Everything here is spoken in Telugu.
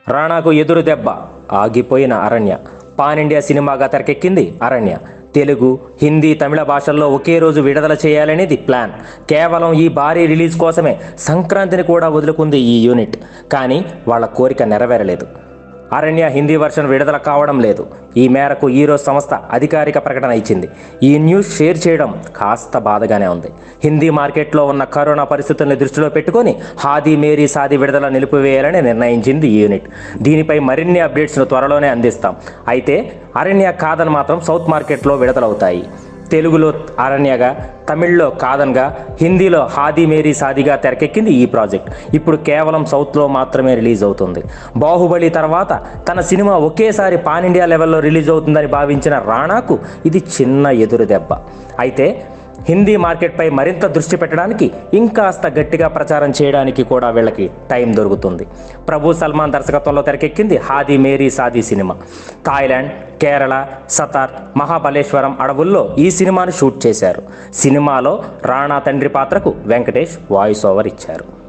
రాణాకు ఎదురు దెబ్బ ఆగిపోయిన అరణ్య పాన్ ఇండియా సినిమాగా తెరకెక్కింది అరణ్య తెలుగు హిందీ తమిళ భాషల్లో ఒకే రోజు విడుదల చేయాలనేది ప్లాన్ కేవలం ఈ భారీ రిలీజ్ కోసమే సంక్రాంతిని కూడా వదులుకుంది ఈ యూనిట్ కానీ వాళ్ళ కోరిక నెరవేరలేదు అరణ్య హిందీ వర్షన్ విడుదల కావడం లేదు ఈ మేరకు ఈరోజు సంస్థ అధికారిక ప్రకటన ఇచ్చింది ఈ న్యూస్ షేర్ చేయడం కాస్త బాధగానే ఉంది హిందీ మార్కెట్లో ఉన్న కరోనా పరిస్థితుల్ని దృష్టిలో పెట్టుకొని హాదీ మేరీ సాది విడుదల నిలిపివేయాలని నిర్ణయించింది ఈ యూనిట్ దీనిపై మరిన్ని అప్డేట్స్ను త్వరలోనే అందిస్తాం అయితే అరణ్య కాదని మాత్రం సౌత్ మార్కెట్లో విడుదలవుతాయి తెలుగులో అరణ్యగా తమిళ్లో కాదన్గా హిందీలో హాదీ మేరీ సాదిగా తెరకెక్కింది ఈ ప్రాజెక్ట్ ఇప్పుడు కేవలం సౌత్లో మాత్రమే రిలీజ్ అవుతుంది బాహుబలి తర్వాత తన సినిమా ఒకేసారి పాన్ ఇండియా లెవెల్లో రిలీజ్ అవుతుందని భావించిన రాణాకు ఇది చిన్న ఎదురు దెబ్బ అయితే హిందీ మార్కెట్పై మరింత దృష్టి పెట్టడానికి ఇంకాస్త గట్టిగా ప్రచారం చేయడానికి కూడా వీళ్ళకి టైం దొరుకుతుంది ప్రభు సల్మాన్ దర్శకత్వంలో తెరకెక్కింది హాదీ మేరీ సాదీ సినిమా థాయిలాండ్ కేరళ సతార్ మహాబలేశ్వరం అడవుల్లో ఈ సినిమాను షూట్ చేశారు సినిమాలో రాణా తండ్రి పాత్రకు వెంకటేష్ వాయిస్ ఓవర్ ఇచ్చారు